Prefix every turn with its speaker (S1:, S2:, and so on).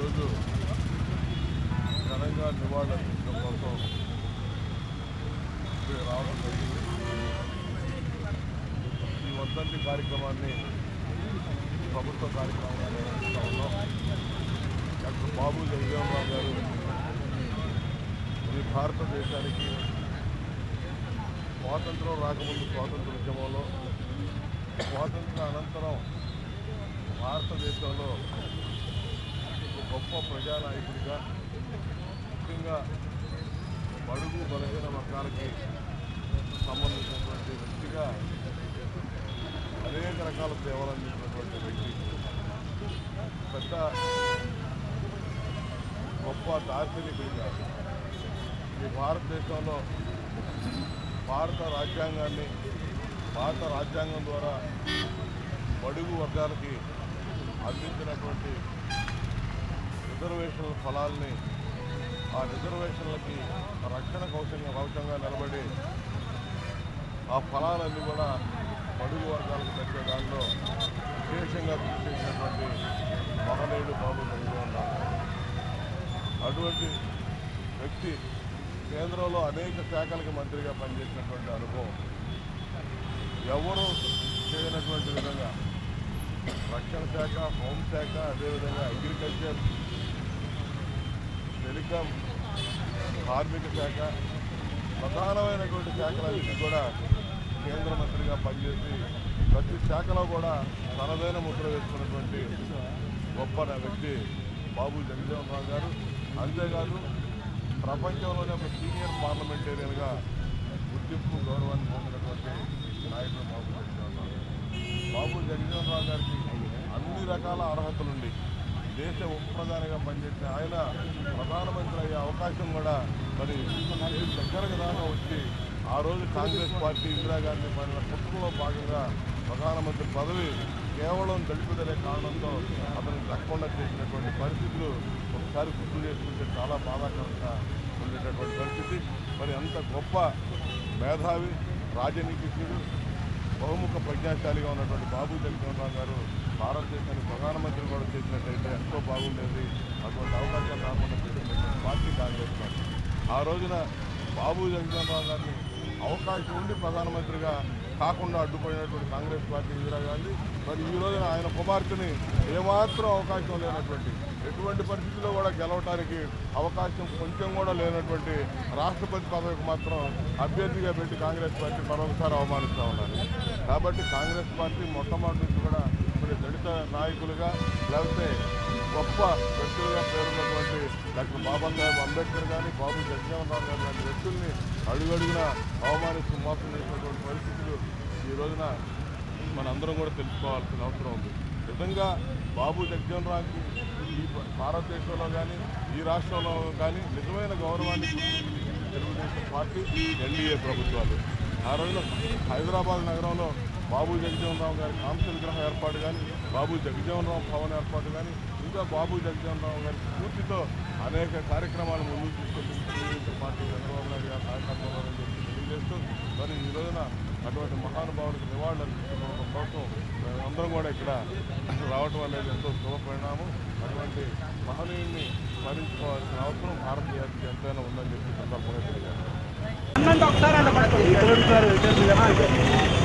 S1: ఈరోజు ఘనంగా నివాళులు అర్పించడం కోసం ఇక్కడ రావడం జరిగింది ఈ వర్ధంతి కార్యక్రమాన్ని ప్రభుత్వ కార్యక్రమంగా నిర్వహిస్తూ ఉన్నాం డాక్టర్ బాబు జగజీవనరావు గారు ఈ భారతదేశానికి స్వాతంత్రం రాకముందు స్వాతంత్ర ఉద్యమంలో స్వాతంత్ర అనంతరం భారతదేశంలో ఒక గొప్ప ప్రజానాయకుడిగా ముఖ్యంగా బడుగు బలహీన వర్గాలకి సంబంధించినటువంటి వ్యక్తిగా అనేక రకాల సేవలు అందించినటువంటి వ్యక్తి పెద్ద గొప్ప దార్శనికుడిగా ఈ భారతదేశంలో భారత రాజ్యాంగాన్ని భారత రాజ్యాంగం ద్వారా బడుగు వర్గాలకి అందించినటువంటి రిజర్వేషన్ల ఫలాల్ని ఆ రిజర్వేషన్లకి రక్షణ కౌశంగా కవచంగా నిలబడి ఆ ఫలాలన్నీ కూడా బడుగు వర్గాలకు దక్కే దానిలో విశేషంగా కృషి చేసినటువంటి మహనీయుడు బాబు జగన్మోహన్ రావు గారు. అటువంటి వ్యక్తి కేంద్రంలో అనేక శాఖలకు మంత్రిగా పనిచేసినటువంటి అనుభవం ఎవరు చేయనటువంటి విధంగా రక్షణ శాఖ హోంశాఖ అదేవిధంగా అగ్రికల్చర్ టెలికాం కార్మిక శాఖ ప్రధానమైనటువంటి శాఖలన్నింటినీ కూడా కేంద్ర మంత్రిగా పనిచేసి ప్రతి శాఖలో కూడా తనదైన ముద్ర వేసుకున్నటువంటి గొప్ప వ్యక్తి బాబు జగజీవన్ రావు గారు అంతేకాదు ప్రపంచంలోనే ఒక సీనియర్ పార్లమెంటేరియన్గా గుర్తింపు గౌరవాన్ని పొందినటువంటి నాయకుడు బాబు జగజీవన్ రావు గారు బాబు జగజీవన్ రావు గారికి అన్ని రకాల అర్హతలుండి దేశ ఉప ప్రధానిగా పనిచేసిన ఆయన ప్రధానమంత్రి అయ్యే అవకాశం కూడా మరి దగ్గరకు దాకా వచ్చి ఆ రోజు కాంగ్రెస్ పార్టీ ఇందిరాగాంధీ పడిన పుట్టుకలో భాగంగా ప్రధానమంత్రి పదవి కేవలం దళితులనే కారణంతో అతను దక్కకుండా చేసినటువంటి పరిస్థితులు ఒకసారి గుర్తు చేసుకుంటే చాలా బాధాకరంగా ఉండేటటువంటి పరిస్థితి మరి అంత గొప్ప మేధావి రాజనీతిజ్ఞుడు బహుముఖ ప్రజ్ఞాశాలిగా ఉన్నటువంటి బాబు జగన్మోహన్ గారు భారతదేశానికి ప్రధానమంత్రి కూడా చేసినట్టయితే ఎంతో బాగుండేది అటువంటి అవకాశాలు రాకుండా చేసినటువంటి పార్టీ కాంగ్రెస్ పార్టీ ఆ రోజున బాబు జగన్మోహన్ గారిని అవకాశం ఉండి ప్రధానమంత్రిగా కాకుండా అడ్డుపోయినటువంటి కాంగ్రెస్ పార్టీ ఇందిరాగాంధీ మరి ఈ రోజున ఆయన కుమార్తెని ఏమాత్రం అవకాశం లేనటువంటి ఎటువంటి పరిస్థితుల్లో కూడా గెలవటానికి అవకాశం కొంచెం కూడా లేనటువంటి రాష్ట్రపతి పదవికి మాత్రం అభ్యర్థిగా పెట్టి కాంగ్రెస్ పార్టీ మరొకసారి అవమానిస్తూ ఉన్నారు కాబట్టి కాంగ్రెస్ పార్టీ మొట్టమొదటి నుంచి కూడా మరి దళిత నాయకులుగా లేకపోతే గొప్ప వ్యక్తులుగా పేరున్నటువంటి డాక్టర్ బాబాసాహెబ్ అంబేద్కర్ కానీ బాబు జగజీవన్ రావు గారు లాంటి వ్యక్తుల్ని అడుగడుగున అవమానిస్తూ మోసం చేసినటువంటి పరిస్థితులు ఈ రోజున మనందరం కూడా తెలుసుకోవాల్సిన అవసరం ఉంది నిజంగా బాబు జగజీవన్ రామ్కి ఈ భారతదేశంలో కానీ ఈ రాష్ట్రంలో కానీ నిజమైన గౌరవాన్ని గుర్తించిన తెలుగుదేశం పార్టీ ఎన్డీఏ ప్రభుత్వాలు ఆ రోజున హైదరాబాద్ నగరంలో బాబు జగజీవన్ రావు గారి కాంస్య విగ్రహం ఏర్పాటు కానీ బాబు జగజీవన్ రావు భవన్ ఏర్పాటు కానీ ఇంకా బాబు జగజీవన్ రావు గారి స్ఫూర్తితో అనేక కార్యక్రమాలు ముందుకు తీసుకొచ్చిన తెలుగుదేశం పార్టీ చంద్రబాబు నాయుడు గారి నాయకత్వంలో అని చెప్పి తెలియజేస్తూ మరి ఈ రోజున అటువంటి మహానుభావుడికి నివాళులు అర్పించడం కోసం అందరం కూడా ఇక్కడ రావటం అనేది ఎంతో శుభ పరిణామం అటువంటి మహనీయుడిని స్మరించుకోవాల్సిన అవసరం భారతీయానికి ఎంతైనా ఉందని చెప్పి సందర్భంగా తెలియజేస్తాను
S2: ఒకసారి అంట పడుతుంది